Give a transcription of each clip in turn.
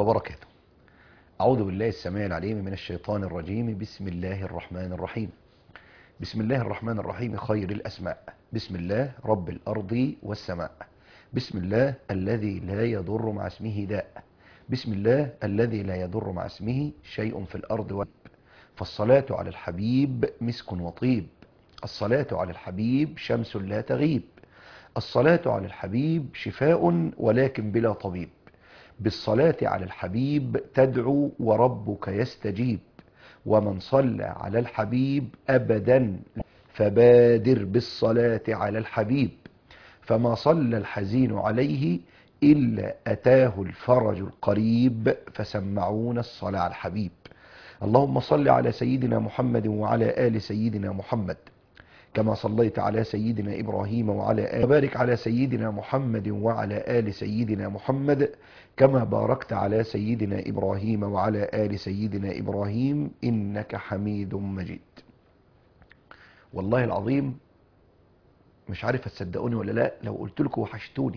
وبركاته أعوذ بالله السميع العليم من الشيطان الرجيم بسم الله الرحمن الرحيم بسم الله الرحمن الرحيم خير الأسماء بسم الله رب الأرض والسماء بسم الله الذي لا يضر مع اسمه داء بسم الله الذي لا يضر مع اسمه شيء في الأرض والب فالصلاة على الحبيب مسك وطيب الصلاة على الحبيب شمس لا تغيب الصلاة على الحبيب شفاء ولكن بلا طبيب بالصلاة على الحبيب تدعو وربك يستجيب ومن صلى على الحبيب أبدا فبادر بالصلاة على الحبيب فما صلى الحزين عليه إلا أتاه الفرج القريب فسمعون الصلاة على الحبيب اللهم صل على سيدنا محمد وعلى آل سيدنا محمد كما صليت على سيدنا إبراهيم وعلى آل وبارك على سيدنا محمد وعلى آل سيدنا محمد كما باركت على سيدنا إبراهيم وعلى آل سيدنا إبراهيم إنك حميد مجيد والله العظيم مش عارف هتصدقوني ولا لا لو قلت لكم وحشتوني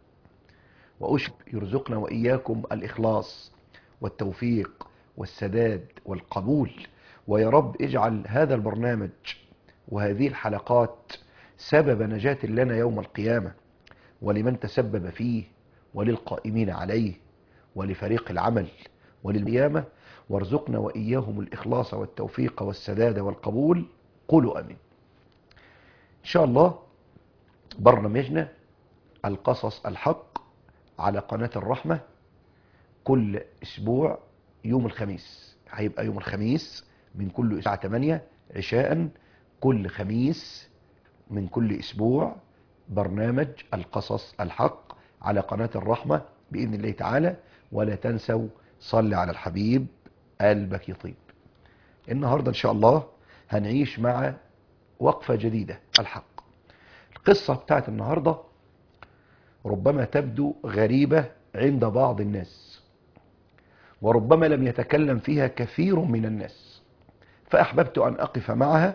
وأشب يرزقنا وإياكم الإخلاص والتوفيق والسداد والقبول ويا رب اجعل هذا البرنامج وهذه الحلقات سبب نجاة لنا يوم القيامة ولمن تسبب فيه وللقائمين عليه ولفريق العمل وللقيامة وارزقنا وإياهم الإخلاص والتوفيق والسداد والقبول قولوا أمين إن شاء الله برنامجنا القصص الحق على قناة الرحمة كل أسبوع يوم الخميس هيبقى يوم الخميس من كل الساعة 8 عشاء كل خميس من كل أسبوع برنامج القصص الحق على قناة الرحمة بإذن الله تعالى ولا تنسوا صل على الحبيب قلبك يطيب النهاردة إن شاء الله هنعيش مع وقفة جديدة الحق القصة بتاعت النهاردة ربما تبدو غريبة عند بعض الناس وربما لم يتكلم فيها كثير من الناس فأحببت أن أقف معها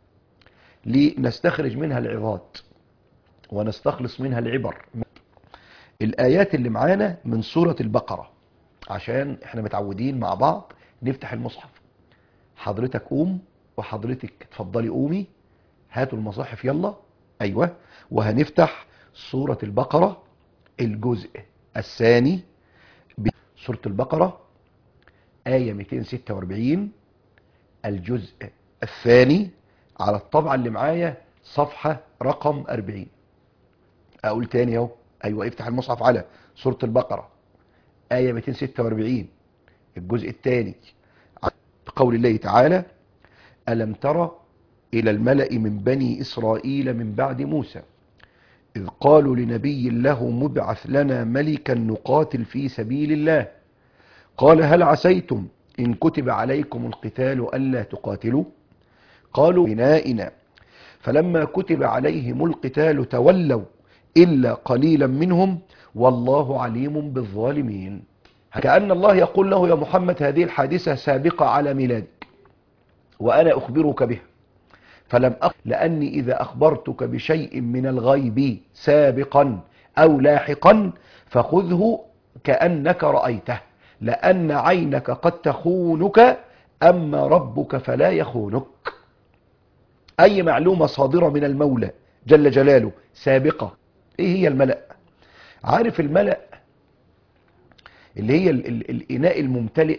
لنستخرج منها العظات ونستخلص منها العبر الآيات اللي معانا من سورة البقرة عشان احنا متعودين مع بعض نفتح المصحف حضرتك قوم وحضرتك تفضلي قومي هاتوا المصاحف يلا ايوه وهنفتح سورة البقرة الجزء الثاني سورة البقرة آية 246 الجزء الثاني على الطبعة اللي معايا صفحة رقم 40 اقول تاني اهو ايوه افتح المصحف على سورة البقرة آية 246 الجزء الثاني قول الله تعالى ألم ترى إلى الملأ من بني إسرائيل من بعد موسى إذ قالوا لنبي له مبعث لنا ملكا نقاتل في سبيل الله قال هل عسيتم إن كتب عليكم القتال ألا تقاتلوا قالوا بنائنا فلما كتب عليهم القتال تولوا إلا قليلا منهم والله عليم بالظالمين كأن الله يقول له يا محمد هذه الحادثة سابقة على ميلادك وأنا أخبرك بها فلم أخ... لأني إذا أخبرتك بشيء من الغيب سابقا أو لاحقا فخذه كأنك رأيته لأن عينك قد تخونك أما ربك فلا يخونك أي معلومة صادرة من المولى جل جلاله سابقة إيه هي الملأ عارف الملأ اللي هي ال ال الإناء الممتلئ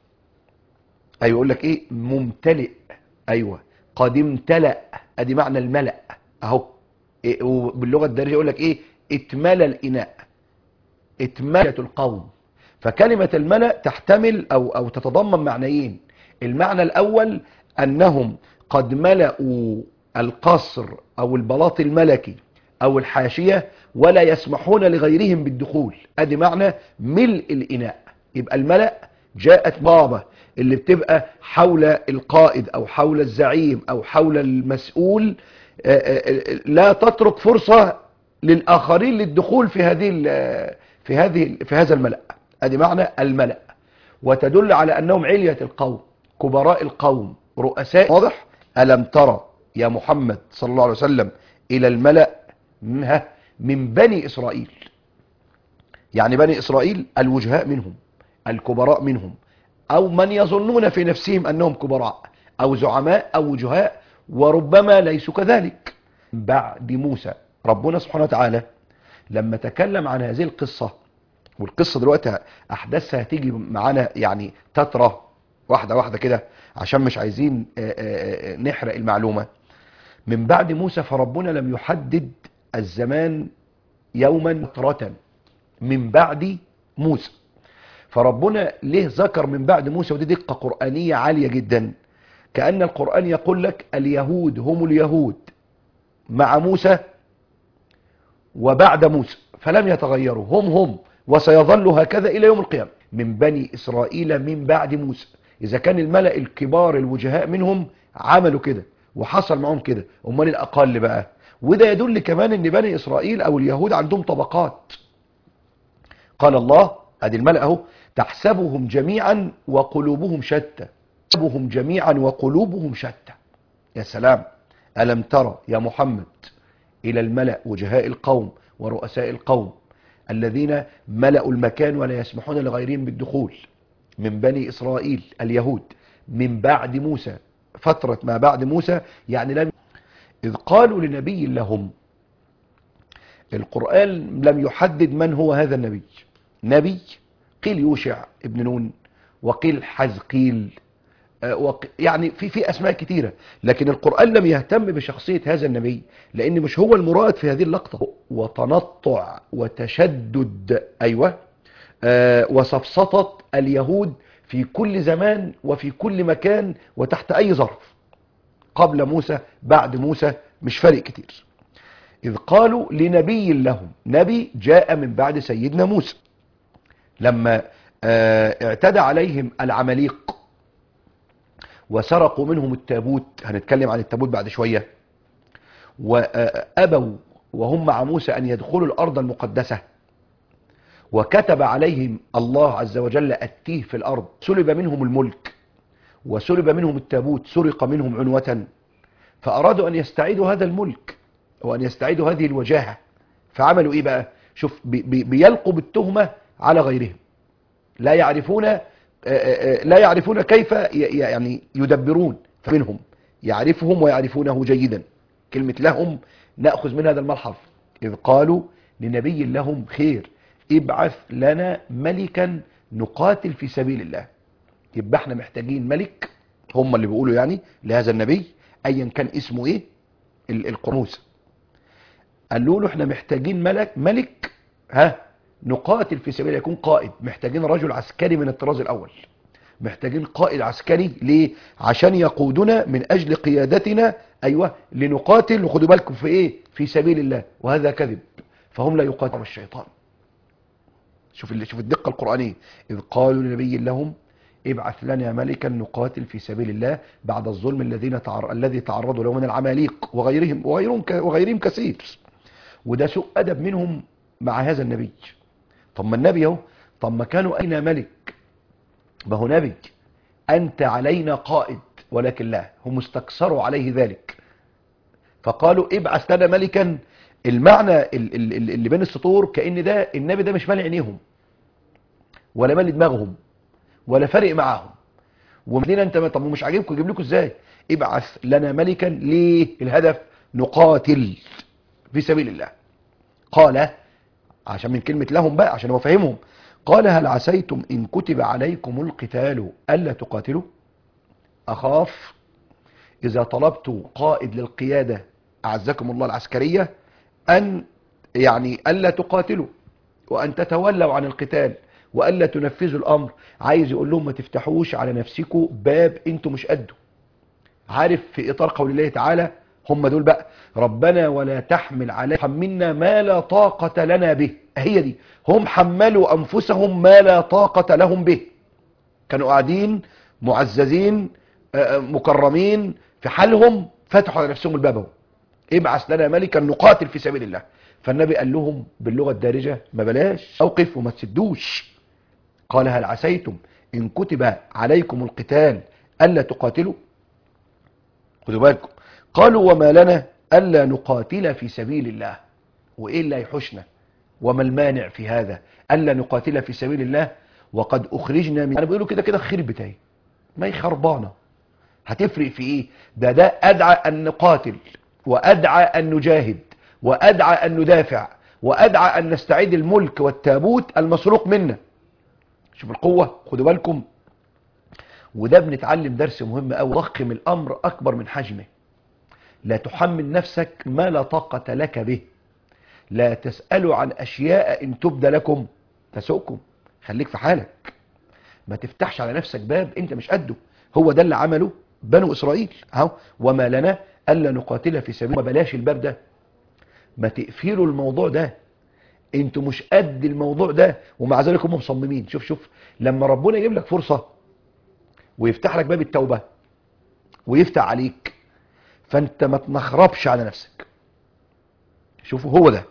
أيوة يقول لك إيه ممتلئ أيوة قد امتلأ أدي معنى الملأ أهو إيه وباللغة الدارجة يقول لك إيه اتملى الإناء اتملت القوم فكلمة الملأ تحتمل أو, أو تتضمن معنيين المعنى الأول أنهم قد ملأوا القصر أو البلاط الملكي أو الحاشية ولا يسمحون لغيرهم بالدخول ادي معنى ملء الإناء يبقى الملأ جاءت بابة اللي بتبقى حول القائد أو حول الزعيم أو حول المسؤول لا تترك فرصة للآخرين للدخول في هذه في هذه في هذا الملأ ادي معنى الملأ وتدل على أنهم علية القوم كبراء القوم رؤساء واضح ألم ترى يا محمد صلى الله عليه وسلم إلى الملأ من بني إسرائيل يعني بني إسرائيل الوجهاء منهم الكبراء منهم أو من يظنون في نفسهم أنهم كبراء أو زعماء أو وجهاء وربما ليسوا كذلك بعد موسى ربنا سبحانه وتعالى لما تكلم عن هذه القصة والقصة دلوقتي أحداثها هتيجي معانا يعني تترى واحدة واحدة كده عشان مش عايزين آه، آه، آه، نحرق المعلومة من بعد موسى فربنا لم يحدد الزمان يوما فترة من بعد موسى فربنا ليه ذكر من بعد موسى ودي دقة قرآنية عالية جدا كأن القرآن يقول لك اليهود هم اليهود مع موسى وبعد موسى فلم يتغيروا هم هم وسيظل هكذا إلى يوم القيامة من بني إسرائيل من بعد موسى إذا كان الملأ الكبار الوجهاء منهم عملوا كده وحصل معهم كده أمال الأقل بقى وده يدل كمان ان بني إسرائيل أو اليهود عندهم طبقات قال الله ادي الملأ اهو تحسبهم جميعا وقلوبهم شتى تحسبهم جميعا وقلوبهم شتى يا سلام ألم ترى يا محمد إلى الملأ وجهاء القوم ورؤساء القوم الذين ملأوا المكان ولا يسمحون لغيرهم بالدخول من بني إسرائيل اليهود من بعد موسى فترة ما بعد موسى يعني لم إذ قالوا لنبي لهم القرآن لم يحدد من هو هذا النبي نبي قيل يوشع ابن نون وقيل حزقيل آه، وق- يعني في في اسماء كتيره لكن القران لم يهتم بشخصيه هذا النبي لان مش هو المراد في هذه اللقطه وتنطع وتشدد ايوه آه، وسفسطه اليهود في كل زمان وفي كل مكان وتحت اي ظرف قبل موسى بعد موسى مش فارق كتير إذ قالوا لنبي لهم نبي جاء من بعد سيدنا موسى لما آه، اعتدى عليهم العماليق وسرقوا منهم التابوت هنتكلم عن التابوت بعد شوية وأبوا وهم مع موسى أن يدخلوا الأرض المقدسة وكتب عليهم الله عز وجل التيه في الأرض سلب منهم الملك وسلب منهم التابوت سرق منهم عنوة فأرادوا أن يستعيدوا هذا الملك وأن يستعيدوا هذه الوجاهة فعملوا إيه بقى شوف بي- بي- بيلقوا بالتهمة على غيرهم لا يعرفون آه، آه، آه، لا يعرفون كيف ي- ي- يعني يدبرون فمنهم يعرفهم ويعرفونه جيدا كلمة لهم نأخذ من هذا الملحظ إذ قالوا لنبي لهم خير ابعث لنا ملكا نقاتل في سبيل الله يبقى احنا محتاجين ملك هم اللي بيقولوا يعني لهذا النبي ايا كان اسمه ايه ال- القرموس قالوا له احنا محتاجين ملك ملك ها نقاتل في سبيل الله، يكون قائد محتاجين رجل عسكري من الطراز الاول محتاجين قائد عسكري ليه عشان يقودنا من اجل قيادتنا ايوه لنقاتل وخدوا بالكم في ايه في سبيل الله وهذا كذب فهم لا يقاتلون الشيطان شوف ال- شوف الدقه القرانيه اذ قالوا لنبي لهم ابعث لنا ملكا نقاتل في سبيل الله بعد الظلم الذين تعر... الذي تعرضوا له من العماليق وغيرهم وغيرهم ك... وغيرهم كثير وده سوء ادب منهم مع هذا النبي طب ما النبي اهو طب ما كانوا اين ملك ما هو نبي انت علينا قائد ولكن لا هم استكثروا عليه ذلك فقالوا ابعث لنا ملكا المعنى ال- ال- ال- اللي بين السطور كأن ده النبي ده مش مالي عينيهم ولا مالي دماغهم ولا فارق معاهم ومدينة انت طب ومش عاجبكم يجيب لكم ازاي ابعث لنا ملكا ليه الهدف نقاتل في سبيل الله قال عشان من كلمة لهم بقى عشان هو فاهمهم قال هل عسيتم إن كتب عليكم القتال ألا تقاتلوا أخاف إذا طلبت قائد للقيادة أعزكم الله العسكرية أن يعني ألا تقاتلوا وأن تتولوا عن القتال وألا تنفذوا الأمر عايز يقول لهم ما تفتحوش على نفسكم باب انتوا مش قده عارف في إطار قول الله تعالى هم دول بقى ربنا ولا تحمل علينا حملنا ما لا طاقة لنا به هي دي هم حملوا أنفسهم ما لا طاقة لهم به كانوا قاعدين معززين آه، مكرمين في حالهم فتحوا على نفسهم الباب اهو ابعث لنا ملكا نقاتل في سبيل الله فالنبي قال لهم باللغة الدارجة ما بلاش اوقف وما تسدوش قال هل عسيتم إن كتب عليكم القتال ألا تقاتلوا خدوا بالكم قالوا وما لنا ألا نقاتل في سبيل الله وإيه اللي يحوشنا وما المانع في هذا ألا نقاتل في سبيل الله وقد اخرجنا من انا بيقولوا كده كده خير بتاعي ما هي خربانه هتفرق في ايه ده ده ادعى ان نقاتل وادعى ان نجاهد وادعى ان ندافع وادعى ان نستعيد الملك والتابوت المسروق منا شوف القوه خدوا بالكم وده بنتعلم درس مهم قوي ضخم الامر اكبر من حجمه لا تحمل نفسك ما لا طاقه لك به لا تسالوا عن اشياء ان تبد لكم تسؤكم خليك في حالك ما تفتحش على نفسك باب انت مش قده هو ده اللي عمله بنو اسرائيل اهو وما لنا الا نقاتل في سبيل بلاش الباب ده ما تقفلوا الموضوع ده انتوا مش قد الموضوع ده ومع ذلك هم مصممين شوف شوف لما ربنا يجيب لك فرصه ويفتح لك باب التوبه ويفتح عليك فانت ما تنخربش على نفسك شوفوا هو ده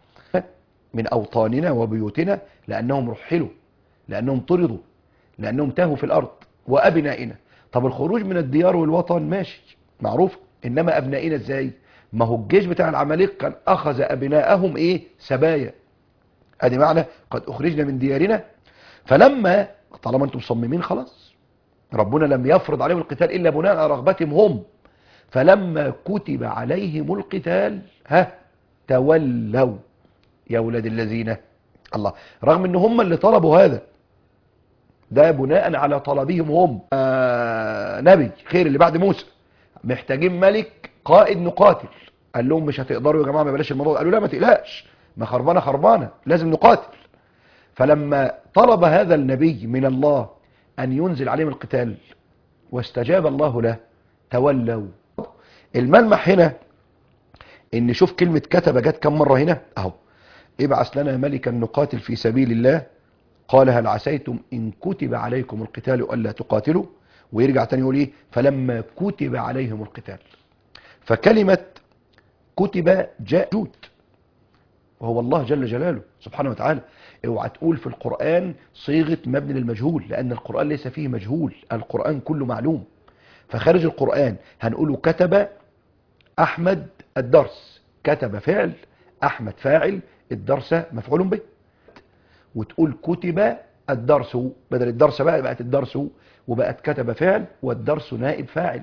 من اوطاننا وبيوتنا لانهم رحلوا لانهم طردوا لانهم تاهوا في الارض وابنائنا طب الخروج من الديار والوطن ماشي معروف انما ابنائنا ازاي ما هو الجيش بتاع العمالقه كان اخذ ابنائهم ايه سبايا ادي معنى قد اخرجنا من ديارنا فلما طالما انتم مصممين خلاص ربنا لم يفرض عليهم القتال الا بناء على رغبتهم هم فلما كتب عليهم القتال ها تولوا يا ولاد الذين الله رغم ان هم اللي طلبوا هذا ده بناء على طلبهم هم آه نبي خير اللي بعد موسى محتاجين ملك قائد نقاتل قال لهم مش هتقدروا يا جماعه ما بلاش الموضوع قالوا لا ما تقلقش ما خربانه خربانه لازم نقاتل فلما طلب هذا النبي من الله ان ينزل عليهم القتال واستجاب الله له تولوا الملمح هنا ان شوف كلمه كتب جت كم مره هنا اهو ابعث لنا ملكا نقاتل في سبيل الله قال هل عسيتم ان كتب عليكم القتال الا تقاتلوا ويرجع تاني يقول ايه فلما كتب عليهم القتال فكلمة كتب جاء جود وهو الله جل جلاله سبحانه وتعالى اوعى تقول في القرآن صيغة مبني للمجهول لأن القرآن ليس فيه مجهول القرآن كله معلوم فخارج القرآن هنقوله كتب أحمد الدرس كتب فعل أحمد فاعل الدرس مفعول به وتقول كتب الدرس بدل الدرس بقى بقت الدرس وبقت كتب فعل والدرس نائب فاعل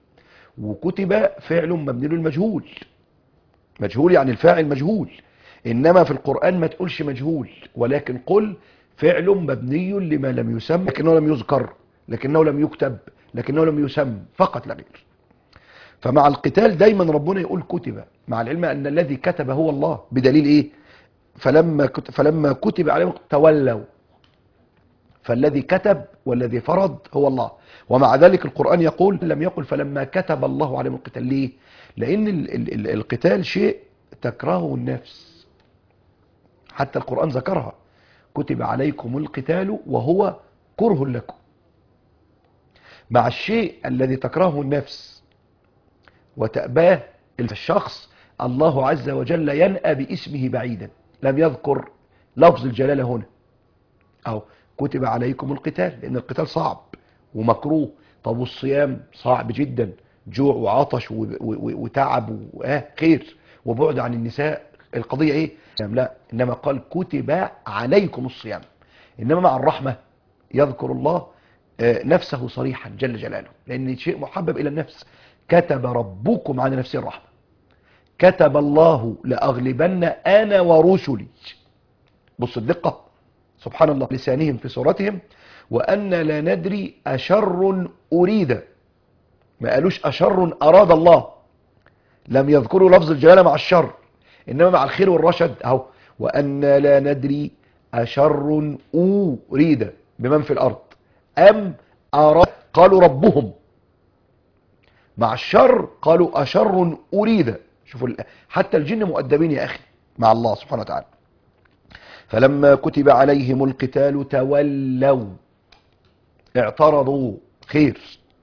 وكتب فعل مبني للمجهول مجهول يعني الفاعل مجهول انما في القرآن ما تقولش مجهول ولكن قل فعل مبني لما لم يسمى لكنه لم يذكر لكنه لم يكتب لكنه لم يسم فقط لا غير فمع القتال دايما ربنا يقول كتب مع العلم ان الذي كتب هو الله بدليل ايه فلما كتب, فلما كتب عليهم تولوا فالذي كتب والذي فرض هو الله ومع ذلك القرآن يقول لم يقل فلما كتب الله عليهم القتال ليه لأن ال ال ال القتال شيء تكرهه النفس حتى القرآن ذكرها كتب عليكم القتال وهو كره لكم مع الشيء الذي تكرهه النفس وتأباه الشخص الله عز وجل ينأى باسمه بعيدا لم يذكر لفظ الجلالة هنا أو كتب عليكم القتال لأن القتال صعب ومكروه طب والصيام صعب جدا جوع وعطش وتعب وآه خير وبعد عن النساء القضية ايه لا انما قال كتب عليكم الصيام انما مع الرحمة يذكر الله نفسه صريحا جل جلاله لان شيء محبب الى النفس كتب ربكم على نفسه الرحمة كتب الله لأغلبن أنا ورسلي بص الدقة سبحان الله لسانهم في صورتهم وأن لا ندري أشر أريد ما قالوش أشر أراد الله لم يذكروا لفظ الجلالة مع الشر إنما مع الخير والرشد أهو وأن لا ندري أشر أريد بمن في الأرض أم أراد قالوا ربهم مع الشر قالوا أشر أريد شوفوا حتى الجن مؤدبين يا أخي مع الله سبحانه وتعالى فلما كتب عليهم القتال تولوا اعترضوا خير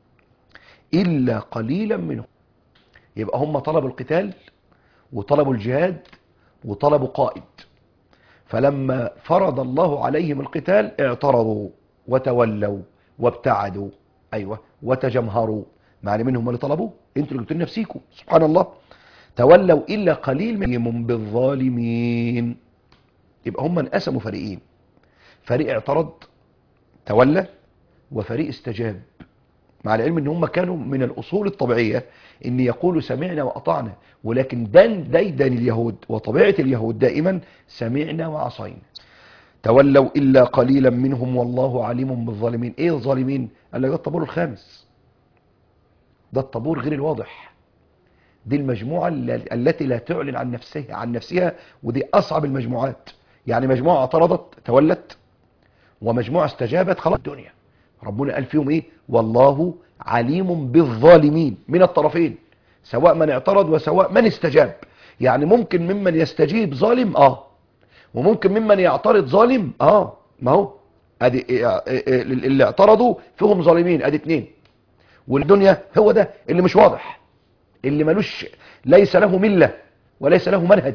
إلا قليلا منهم يبقى هم طلبوا القتال وطلبوا الجهاد وطلبوا قائد فلما فرض الله عليهم القتال اعترضوا وتولوا وابتعدوا أيوة وتجمهروا معنى منهم اللي طلبوه انتوا اللي قلتوا نفسيكم سبحان الله تولوا إلا قليل منهم بالظالمين يبقى هم انقسموا فريقين فريق اعترض تولى وفريق استجاب مع العلم ان هم كانوا من الاصول الطبيعيه ان يقولوا سمعنا واطعنا ولكن دن ديدن اليهود وطبيعه اليهود دائما سمعنا وعصينا تولوا الا قليلا منهم والله عليم بالظالمين ايه الظالمين قال لك ده الطابور الخامس ده الطابور غير الواضح دي المجموعه الل- التي لا تعلن عن نفسها عن نفسها ودي اصعب المجموعات يعني مجموعه اعترضت تولت ومجموعه استجابت خلاص الدنيا ربنا قال فيهم ايه والله عليم بالظالمين من الطرفين سواء من اعترض وسواء من استجاب يعني ممكن ممن يستجيب ظالم اه وممكن ممن يعترض ظالم اه ما هو ادي إيه- إيه- إيه اللي اعترضوا فيهم ظالمين ادي اتنين والدنيا هو ده اللي مش واضح اللي ملوش ليس له ملة وليس له منهج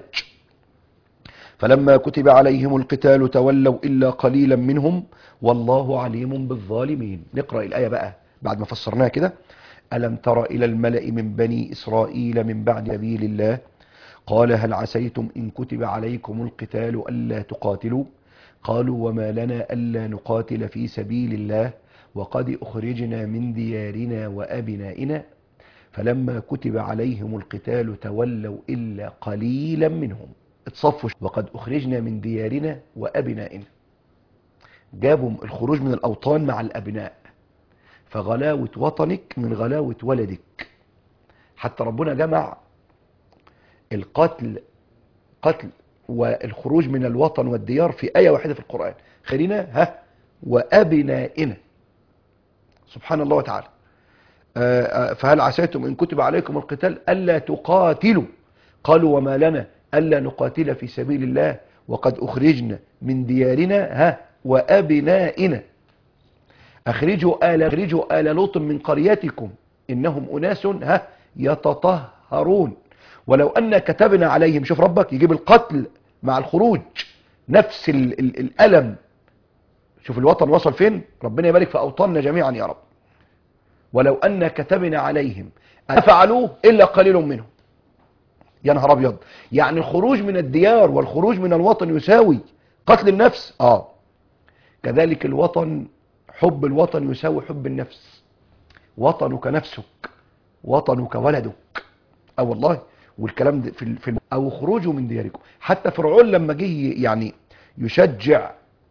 فلما كتب عليهم القتال تولوا إلا قليلا منهم والله عليم بالظالمين نقرأ الآية بقى بعد ما فسرناها كده ألم تر إلى الملأ من بني إسرائيل من بعد سبيل الله قال هل عسيتم إن كتب عليكم القتال ألا تقاتلوا قالوا وما لنا ألا نقاتل في سبيل الله وقد أخرجنا من ديارنا وأبنائنا فلما كتب عليهم القتال تولوا إلا قليلا منهم اتصفوا وقد أخرجنا من ديارنا وأبنائنا جابوا الخروج من الأوطان مع الأبناء فغلاوة وطنك من غلاوة ولدك حتى ربنا جمع القتل قتل والخروج من الوطن والديار في آية واحدة في القرآن خلينا ها وأبنائنا سبحان الله وتعالى آه، آه، فهل عسيتم إن كتب عليكم القتال ألا تقاتلوا قالوا وما لنا ألا نقاتل في سبيل الله وقد أخرجنا من ديارنا ها وأبنائنا أخرجوا آل أخرجوا آل لوط من قريتكم إنهم أناس ها يتطهرون ولو أن كتبنا عليهم شوف ربك يجيب القتل مع الخروج نفس ال ال الألم شوف الوطن وصل فين ربنا يبارك في أوطاننا جميعا يا رب ولو أن كتبنا عليهم أن فعلوه إلا قليل منهم يا نهار أبيض يعني الخروج من الديار والخروج من الوطن يساوي قتل النفس آه كذلك الوطن حب الوطن يساوي حب النفس وطنك نفسك وطنك ولدك اه والله والكلام ده في ال- في ال- او خروجوا من دياركم حتى فرعون لما جه يعني يشجع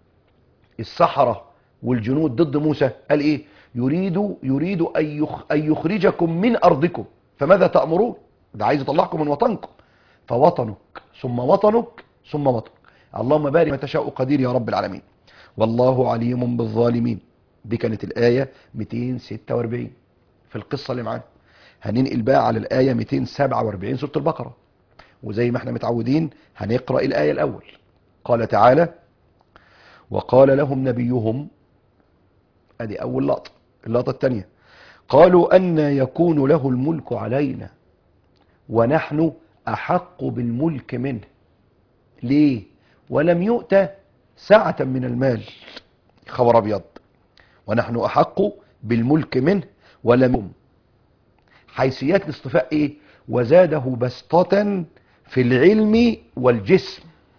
السحرة والجنود ضد موسى قال ايه يريد يريد ان يخ ان يخرجكم من ارضكم فماذا تأمرون ده عايز يطلعكم من وطنكم فوطنك ثم وطنك ثم وطنك اللهم بارك ما تشاء قدير يا رب العالمين والله عليم بالظالمين دي كانت الآية 246 في القصة اللي معانا هننقل بقى على الآية 247 سورة البقرة وزي ما احنا متعودين هنقرأ الآية الأول قال تعالى وقال لهم نبيهم ادي أول لقطة اللقطة الثانية قالوا أن يكون له الملك علينا ونحن أحق بالملك منه ليه ولم يؤت سعة من المال خبر أبيض ونحن أحق بالملك منه ولم يؤم حيثيات الاصطفاء ايه وزاده بسطة في العلم والجسم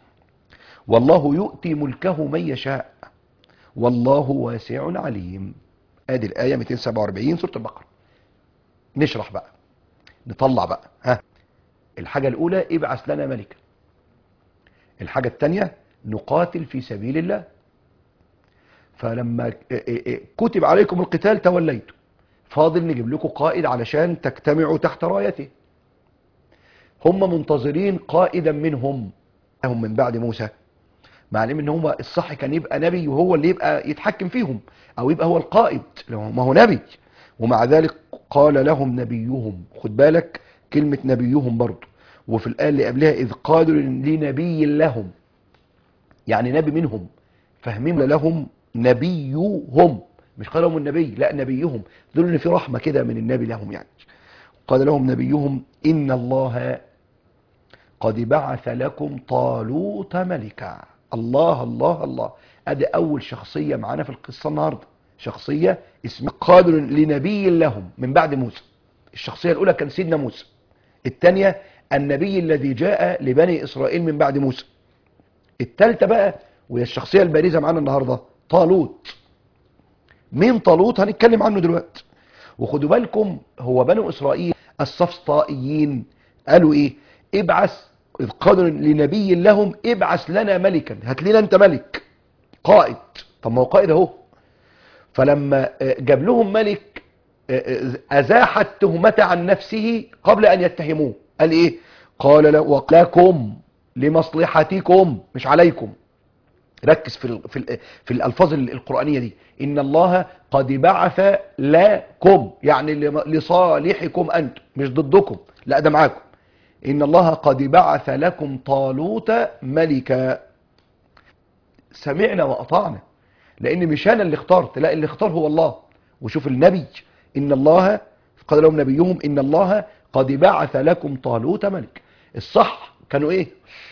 والله يؤتي ملكه من يشاء والله واسع عليم ادي الآية 247 سورة البقرة نشرح بقى نطلع بقى ها الحاجة الأولى ابعث لنا ملكا الحاجة الثانية نقاتل في سبيل الله فلما كتب عليكم القتال توليتم فاضل نجيب لكم قائد علشان تجتمعوا تحت رايته هم منتظرين قائدا منهم هم من بعد موسى مع العلم ان هو الصح كان يبقى نبي وهو اللي يبقى يتحكم فيهم او يبقى هو القائد لو ما هو نبي ومع ذلك قال لهم نبيهم خد بالك كلمة نبيهم برضو وفي الآية اللي قبلها إذ قالوا لنبي لهم يعني نبي منهم فاهمين لهم نبيهم مش قال لهم النبي لا نبيهم دول ان في رحمة كده من النبي لهم يعني قال لهم نبيهم إن الله قد بعث لكم طالوت ملكا الله الله الله ادي اول شخصية معانا في القصة النهاردة شخصية اسمها قادر لنبي لهم من بعد موسى الشخصية الاولى كان سيدنا موسى الثانية النبي الذي جاء لبني اسرائيل من بعد موسى الثالثة بقى وهي الشخصية البارزة معانا النهاردة طالوت مين طالوت هنتكلم عنه دلوقتي وخدوا بالكم هو بنو اسرائيل الصفصطائيين قالوا ايه ابعث اذ قالوا لنبي لهم ابعث لنا ملكا هات لنا انت ملك قائد طب ما هو قائد اهو فلما آه، جاب لهم ملك آه، آه، ازاح التهمة عن نفسه قبل ان يتهموه قال ايه قال ل- وقلاكم لمصلحتكم مش عليكم ركز في ال- في ال- في الالفاظ ال- القرانيه دي ان الله قد بعث لكم يعني لم- لصالحكم انتم مش ضدكم لا ده معاكم ان الله قد بعث لكم طالوت ملكا سمعنا واطعنا لان مش انا اللي اخترت لا اللي اختار هو الله وشوف النبي ان الله قال لهم نبيهم ان الله قد بعث لكم طالوت ملك الصح كانوا ايه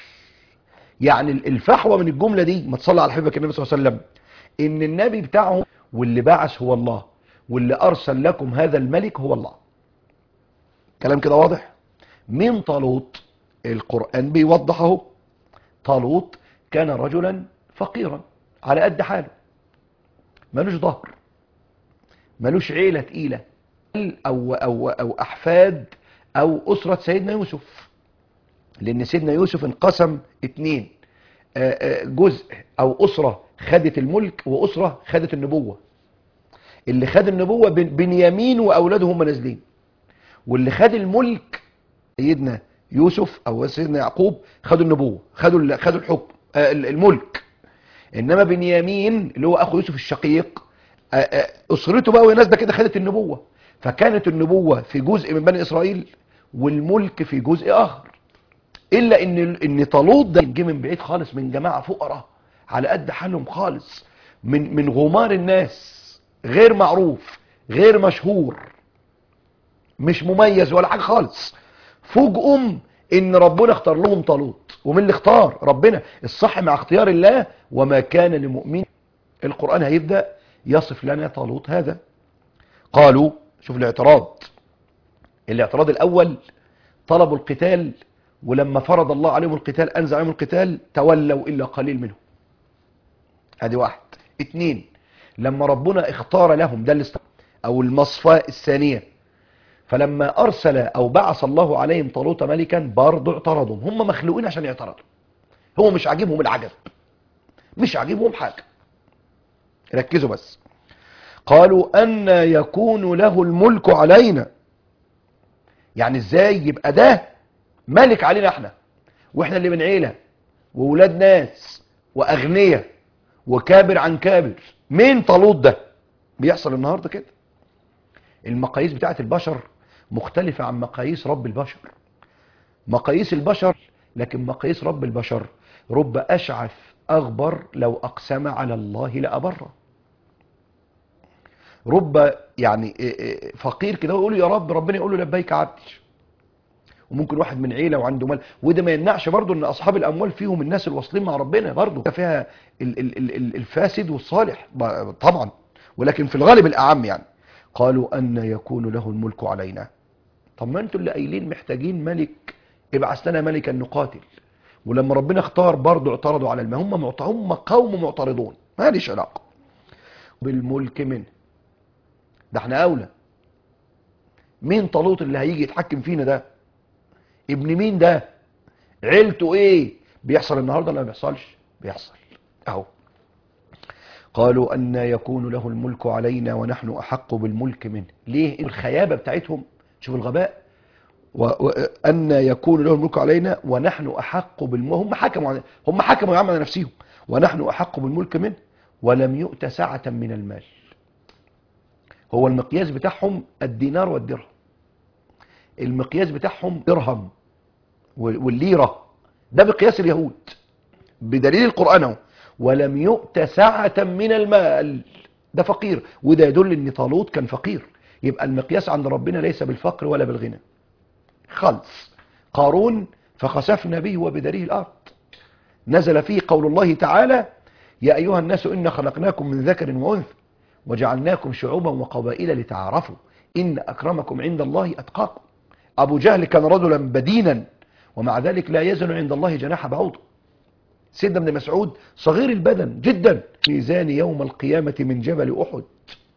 يعني الفحوى من الجملة دي ما تصلي على حبيبك النبي صلى الله عليه وسلم ان النبي بتاعهم واللي بعث هو الله واللي ارسل لكم هذا الملك هو الله كلام كده واضح مين طالوت القرآن بيوضحه طالوت كان رجلا فقيرا على قد حاله ملوش ظهر ملوش عيلة تقيلة أو, أو, أو أحفاد أو أسرة سيدنا يوسف لأن سيدنا يوسف انقسم اتنين آه، آه، جزء أو أسرة خدت الملك وأسرة خدت النبوة اللي خد النبوة بن- بنيامين وأولاده هم نازلين واللي خد الملك سيدنا يوسف أو سيدنا يعقوب خدوا النبوة خدوا ال- خدوا الحكم آه، الملك انما بنيامين اللي هو اخو يوسف الشقيق آه، آه، اسرته بقى وهي نازله كده خدت النبوه فكانت النبوه في جزء من بني اسرائيل والملك في جزء اخر الا ان ان طالوت ده جه من بعيد خالص من جماعه فقراء على قد حالهم خالص من من غمار الناس غير معروف غير مشهور مش مميز ولا حاجه خالص فوجئهم ان ربنا اختار لهم طالوت ومين اللي اختار ربنا الصح مع اختيار الله وما كان لمؤمن القرآن هيبدأ يصف لنا طالوت هذا قالوا شوف الاعتراض الاعتراض الاول طلبوا القتال ولما فرض الله عليهم القتال انزع عليهم القتال تولوا الا قليل منهم ادي واحد اتنين لما ربنا اختار لهم ده الاست- او المصفى الثانيه فلما ارسل او بعث الله عليهم طالوت ملكا برضه اعترضوا هم مخلوقين عشان يعترضوا هو مش عاجبهم العجب مش عاجبهم حاجه ركزوا بس قالوا ان يكون له الملك علينا يعني ازاي يبقى ده ملك علينا احنا واحنا اللي من عيله وولاد ناس واغنياء وكابر عن كابر مين طالوت ده بيحصل النهارده كده المقاييس بتاعت البشر مختلفة عن مقاييس رب البشر مقاييس البشر لكن مقاييس رب البشر رب أشعث أغبر لو أقسم على الله لأبره رب يعني إيه إيه فقير كده يقول يا رب ربنا يقول له لبيك عبدي وممكن واحد من عيله وعنده مال وده ما يمنعش برضه ان اصحاب الاموال فيهم الناس الواصلين مع ربنا برضه فيها ال- ال- ال- ال- الفاسد والصالح ب- طبعا ولكن في الغالب الاعم يعني قالوا ان يكون له الملك علينا طب ما انتوا اللي قايلين محتاجين ملك ابعث لنا ملكا نقاتل ولما ربنا اختار برضه اعترضوا على الماء هم معت- هم قوم معترضون ما ليش علاقه بالملك منه ده احنا اولى مين طالوت اللي هيجي يتحكم فينا ده ابن مين ده عيلته ايه بيحصل النهارده ولا ما بيحصلش بيحصل اهو قالوا أن يكون له الملك علينا ونحن أحق بالملك منه ليه الخيابة بتاعتهم شوف الغباء وأن يكون له الملك علينا ونحن أحق بالملك هم حكموا على هم حكموا يا عم على نفسهم ونحن أحق بالملك منه ولم يؤت سعة من المال هو المقياس بتاعهم الدينار والدرهم المقياس بتاعهم درهم والليرة ده مقياس اليهود بدليل القرآن اهو ولم يؤت سعة من المال ده فقير وده يدل ان طالوت كان فقير يبقى المقياس عند ربنا ليس بالفقر ولا بالغنى خالص قارون فخسفنا به وبداره الارض نزل فيه قول الله تعالى يا ايها الناس انا خلقناكم من ذكر وانثى وجعلناكم شعوبا وقبائل لتعارفوا ان اكرمكم عند الله اتقاكم ابو جهل كان رجلا بدينا ومع ذلك لا يزن عند الله جناح بعوضه سيدنا ابن مسعود صغير البدن جدا ميزان يوم القيامة من جبل أحد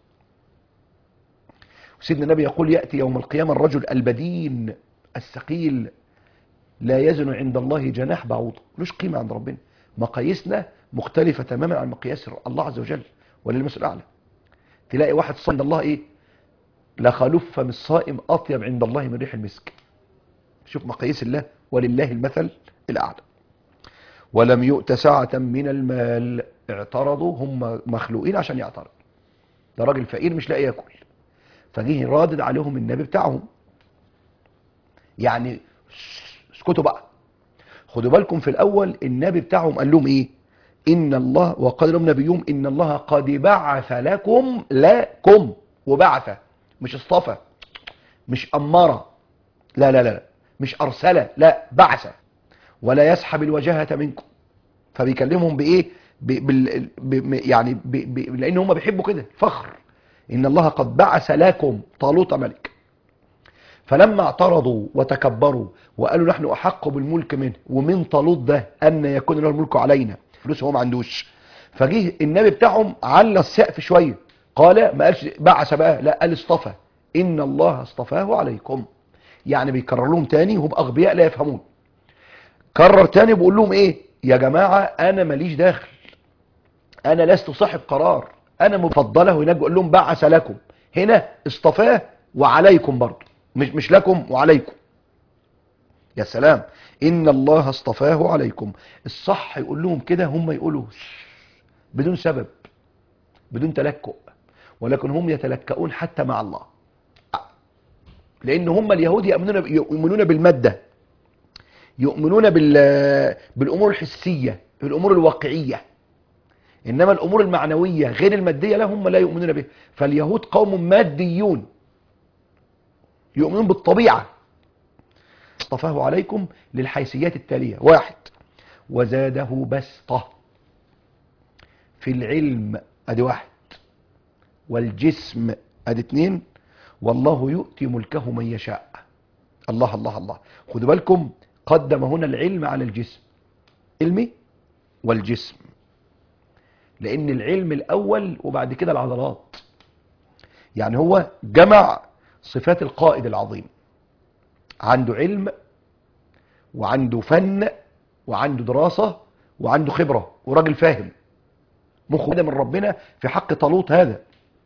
سيدنا النبي يقول يأتي يوم القيامة الرجل البدين الثقيل لا يزن عند الله جناح بعوضة ملوش قيمة عند ربنا مقاييسنا مختلفة تماما عن مقياس الله عز وجل وللمثل الأعلى تلاقي واحد صلى عند الله إيه لا خلوف فم الصائم أطيب عند الله من ريح المسك شوف مقاييس الله ولله المثل الأعلى ولم يؤت سعة من المال اعترضوا هم مخلوقين عشان يعترض ده راجل فقير مش لاقي ياكل فجه رادد عليهم النبي بتاعهم يعني اسكتوا بقى خدوا بالكم في الاول النبي بتاعهم قال لهم ايه ان الله وقال لهم نبيهم ان الله قد بعث لكم لكم وبعث مش اصطفى مش امره لا لا لا مش ارسل لا بعث ولا يسحب الوجاهه منكم فبيكلمهم بايه ب... بال... ب... يعني ب... ب... لان هم بيحبوا كده فخر ان الله قد بعث لكم طالوت ملك فلما اعترضوا وتكبروا وقالوا نحن احق بالملك منه ومن طالوت ده ان يكون له الملك علينا فلوس هو ما عندوش فجه النبي بتاعهم على السقف شويه قال ما قالش بعث بقى لا قال اصطفى ان الله اصطفاه عليكم يعني بيكرر لهم تاني وهم اغبياء لا يفهمون كرر تاني بيقول لهم ايه يا جماعه انا ماليش داخل انا لست صاحب قرار انا مفضله هناك بقول لهم بعث لكم هنا اصطفاه وعليكم برضه مش مش لكم وعليكم يا سلام ان الله اصطفاه عليكم الصح يقول لهم كده هم يقولوا بدون سبب بدون تلكؤ ولكن هم يتلكؤون حتى مع الله لان هم اليهود يؤمنون يؤمنون بالماده يؤمنون بال بالامور الحسيه الامور الواقعيه انما الامور المعنويه غير الماديه لا هم لا يؤمنون بها فاليهود قوم ماديون يؤمنون بالطبيعه اصطفاه عليكم للحيثيات التاليه واحد وزاده بسطه في العلم ادي واحد والجسم ادي اتنين والله يؤتي ملكه من يشاء الله الله الله خدوا بالكم قدم هنا العلم على الجسم علمي والجسم لان العلم الاول وبعد كده العضلات يعني هو جمع صفات القائد العظيم عنده علم وعنده فن وعنده دراسة وعنده خبرة وراجل فاهم مخه ده من ربنا في حق طالوت هذا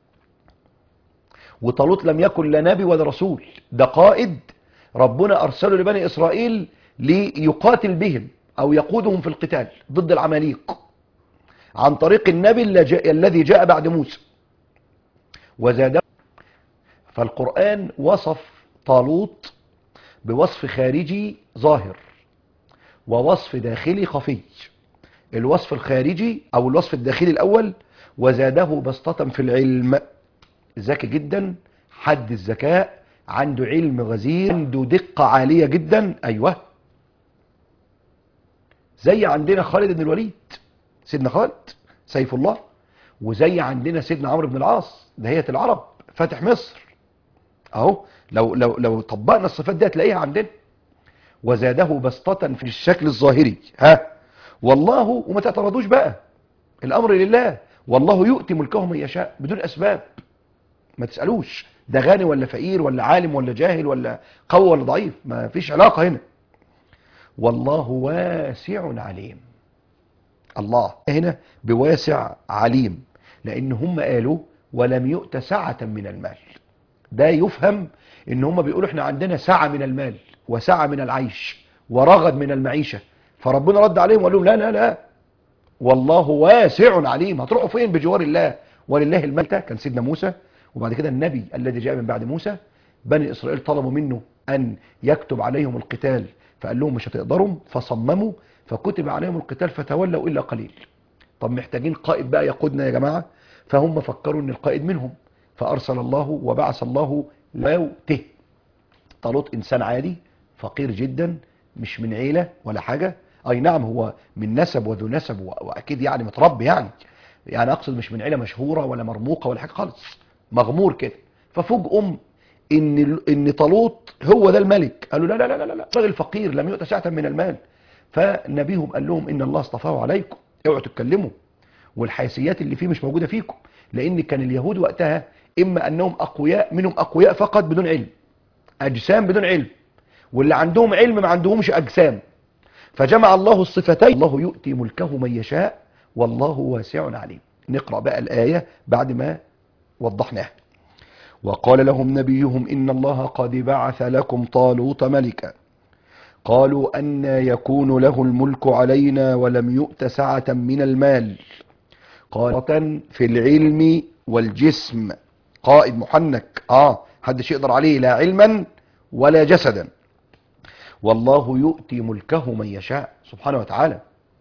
وطالوت لم يكن لا نبي ولا رسول ده قائد ربنا أرسله لبني إسرائيل ليقاتل بهم أو يقودهم في القتال ضد العماليق عن طريق النبي الذي جاء بعد موسى وزاده فالقرآن وصف طالوت بوصف خارجي ظاهر ووصف داخلي خفي الوصف الخارجي او الوصف الداخلي الاول وزاده بسطة في العلم ذكي جدا حد الذكاء عنده علم غزير عنده دقة عالية جدا ايوه زي عندنا خالد بن الوليد سيدنا خالد سيف الله وزي عندنا سيدنا عمرو بن العاص دهية العرب فاتح مصر اهو لو لو لو طبقنا الصفات دي هتلاقيها عندنا وزاده بسطة في الشكل الظاهري ها والله وما تعترضوش بقى الامر لله والله يؤتي ملكه من يشاء بدون اسباب ما تسالوش ده غني ولا فقير ولا عالم ولا جاهل ولا قوي ولا ضعيف ما فيش علاقه هنا والله واسع عليم الله هنا بواسع عليم لان هم قالوا ولم يؤت سعة من المال ده يفهم ان هم بيقولوا احنا عندنا سعة من المال وسعة من العيش ورغد من المعيشة فربنا رد عليهم وقال لهم لا لا لا والله واسع عليم هتروحوا فين بجوار الله ولله المال كان سيدنا موسى وبعد كده النبي الذي جاء من بعد موسى بني اسرائيل طلبوا منه ان يكتب عليهم القتال فقال لهم مش هتقدروا فصمموا فكتب عليهم القتال فتولوا الا قليل طب محتاجين قائد بقى يقودنا يا جماعه فهم فكروا ان القائد منهم فارسل الله وبعث الله موته طالوت انسان عادي فقير جدا مش من عيله ولا حاجه اي نعم هو من نسب وذو نسب واكيد يعني متربي يعني يعني اقصد مش من عيله مشهوره ولا مرموقه ولا حاجه خالص مغمور كده ففوجئهم ان ان طالوت هو ده الملك قالوا لا لا لا لا لا راجل فقير لم يؤت ساعه من المال فنبيهم قال لهم ان الله اصطفاه عليكم اوعوا تتكلموا والحيثيات اللي فيه مش موجوده فيكم لان كان اليهود وقتها إما أنهم أقوياء منهم أقوياء فقط بدون علم أجسام بدون علم واللي عندهم علم ما عندهمش أجسام فجمع الله الصفتين الله يؤتي ملكه من يشاء والله واسع عليم نقرأ بقى الآية بعد ما وضحناها وقال لهم نبيهم إن الله قد بعث لكم طالوت ملكا قالوا أن يكون له الملك علينا ولم يؤت سعة من المال قال في العلم والجسم قائد محنك آه حدش يقدر عليه لا علما ولا جسدا والله يؤتي ملكه من يشاء سبحانه وتعالى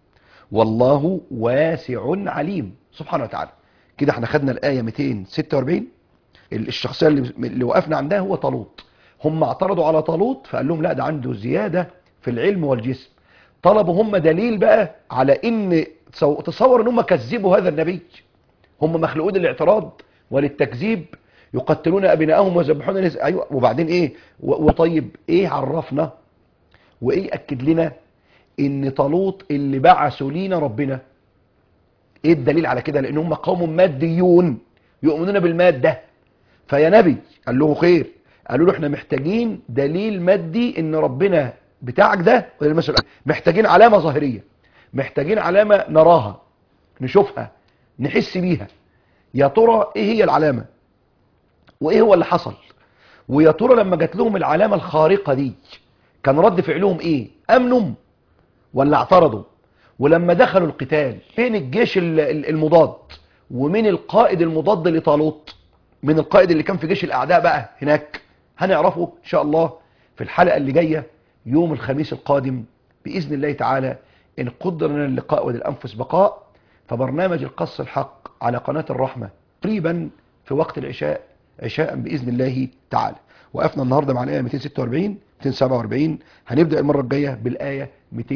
والله واسع عليم سبحانه وتعالى كده احنا خدنا الآية 246 الشخصية اللي, اللي وقفنا عندها هو طالوت هم اعترضوا على طالوت فقال لهم لا ده عنده زيادة في العلم والجسم طلبوا هم دليل بقى على ان تصور ان هم كذبوا هذا النبي هم مخلوقون للاعتراض وللتكذيب يقتلون ابنائهم ويذبحون نساء ايوه وبعدين ايه وطيب ايه عرفنا وايه اكد لنا ان طالوت اللي بعثوا لينا ربنا ايه الدليل على كده لان هم قوم ماديون يؤمنون بالماده فيا نبي قال له خير قالوا له احنا محتاجين دليل مادي ان ربنا بتاعك ده المثل محتاجين علامه ظاهريه محتاجين علامه نراها نشوفها نحس بيها يا ترى ايه هي العلامه وايه هو اللي حصل ويا ترى لما جات لهم العلامه الخارقه دي كان رد فعلهم ايه امنوا ولا اعترضوا ولما دخلوا القتال فين الجيش المضاد ومين القائد المضاد لطالوت من القائد اللي كان في جيش الاعداء بقى هناك هنعرفه ان شاء الله في الحلقه اللي جايه يوم الخميس القادم باذن الله تعالى ان قدر لنا اللقاء وللانفس بقاء فبرنامج القص الحق على قناه الرحمه قريبا في وقت العشاء عشاء باذن الله تعالى وقفنا النهارده مع الايه 246 247 هنبدا المره الجايه بالايه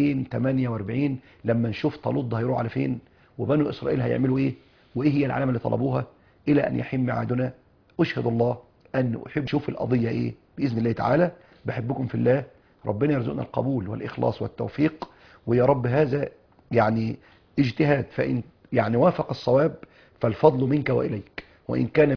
248 لما نشوف طالوت ده هيروح على فين وبنو اسرائيل هيعملوا ايه وايه هي العلامه اللي طلبوها الى ان يحين ميعادنا اشهد الله ان احب اشوف القضيه ايه باذن الله تعالى بحبكم في الله ربنا يرزقنا القبول والاخلاص والتوفيق ويا رب هذا يعني اجتهاد فان يعني وافق الصواب فالفضل منك واليك وان كان